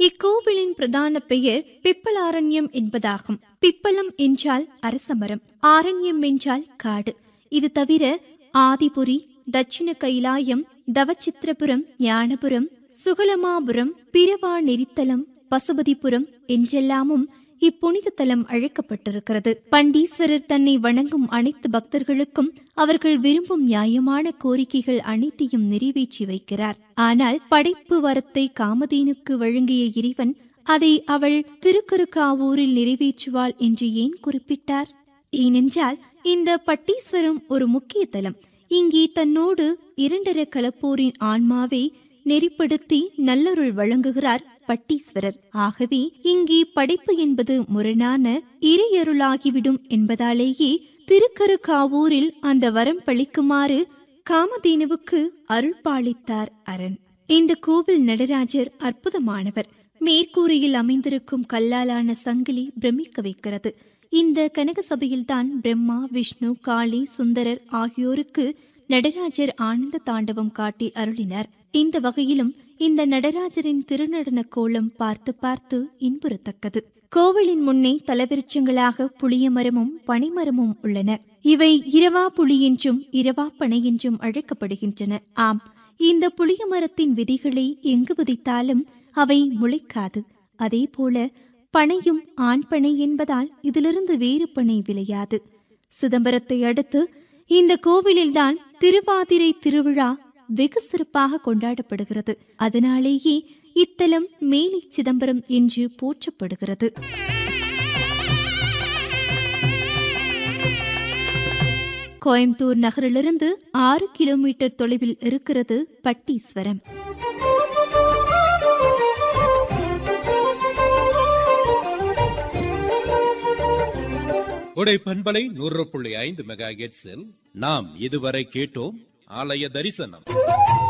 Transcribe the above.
இக்கோவிலின் பிரதான பெயர் பிப்பலாரண்யம் என்பதாகும் பிப்பலம் என்றால் அரசமரம் ஆரண்யம் என்றால் காடு இது தவிர ஆதிபுரி தட்சிண கைலாயம் தவச்சித்திரபுரம் ஞானபுரம் சுகலமாபுரம் பிரவா நெறித்தலம் பசுபதிபுரம் என்றெல்லாமும் இப்புனித தலம் அழைக்கப்பட்டிருக்கிறது பண்டீஸ்வரர் தன்னை வணங்கும் அனைத்து பக்தர்களுக்கும் அவர்கள் விரும்பும் நியாயமான கோரிக்கைகள் அனைத்தையும் நிறைவேற்றி வைக்கிறார் ஆனால் படைப்பு வரத்தை காமதேனுக்கு வழங்கிய இறைவன் அதை அவள் திருக்கருக்காவூரில் நிறைவேற்றுவாள் என்று ஏன் குறிப்பிட்டார் ஏனென்றால் இந்த பட்டீஸ்வரம் ஒரு முக்கிய தலம் இங்கே தன்னோடு இரண்டர கலப்போரின் ஆன்மாவை நெறிப்படுத்தி நல்லருள் வழங்குகிறார் பட்டீஸ்வரர் ஆகவே இங்கே படைப்பு என்பது முரணான இறையருளாகிவிடும் என்பதாலேயே திருக்கருக்காவூரில் அந்த வரம் பளிக்குமாறு காமதேனுவுக்கு அருள் பாலித்தார் அரண் இந்த கோவில் நடராஜர் அற்புதமானவர் மேற்கூரையில் அமைந்திருக்கும் கல்லாலான சங்கிலி பிரமிக்க வைக்கிறது இந்த கனக சபையில்தான் பிரம்மா விஷ்ணு காளி சுந்தரர் ஆகியோருக்கு நடராஜர் ஆனந்த தாண்டவம் காட்டி அருளினார் இந்த வகையிலும் இந்த நடராஜரின் திருநடன கோலம் பார்த்து பார்த்து இன்புறத்தக்கது கோவிலின் முன்னே தலவிருச்சங்களாக புளிய மரமும் பனைமரமும் உள்ளன இவை இரவா புலி என்றும் இரவா பனை என்றும் அழைக்கப்படுகின்றன ஆம் இந்த புளிய மரத்தின் விதைகளை எங்கு விதைத்தாலும் அவை முளைக்காது அதே போல பனையும் ஆண் பனை என்பதால் இதிலிருந்து வேறு பனை விளையாது சிதம்பரத்தை அடுத்து இந்த கோவிலில்தான் திருவாதிரை திருவிழா வெகு சிறப்பாக கொண்டாடப்படுகிறது அதனாலேயே இத்தலம் மேலை சிதம்பரம் என்று போற்றப்படுகிறது கோயம்புத்தூர் நகரிலிருந்து ஆறு கிலோமீட்டர் தொலைவில் இருக்கிறது பட்டீஸ்வரம் உடை பண்பலை நூறு புள்ளி ஐந்து மெகா நாம் இதுவரை கேட்டோம் ஆலய தரிசனம்